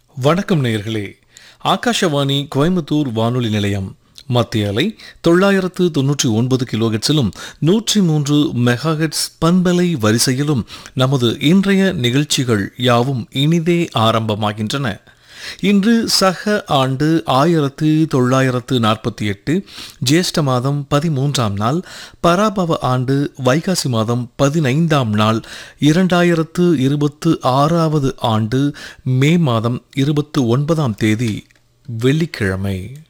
வணக்கம் நேயர்களே ஆகாஷவாணி கோயம்புத்தூர் வானொலி நிலையம் மத்திய அலை தொள்ளாயிரத்து தொன்னூற்றி ஒன்பது கிலோஹெட்ஸிலும் நூற்றி மூன்று மெகாஹெட்ஸ் பண்பலை வரிசையிலும் நமது இன்றைய நிகழ்ச்சிகள் யாவும் இனிதே ஆரம்பமாகின்றன இன்று சக ஆண்டு ஆயிரத்து தொள்ளாயிரத்து நாற்பத்தி எட்டு ஜேஷ்ட மாதம் பதிமூன்றாம் நாள் பராபவ ஆண்டு வைகாசி மாதம் பதினைந்தாம் நாள் இரண்டாயிரத்து இருபத்து ஆறாவது ஆண்டு மே மாதம் இருபத்து ஒன்பதாம் தேதி வெள்ளிக்கிழமை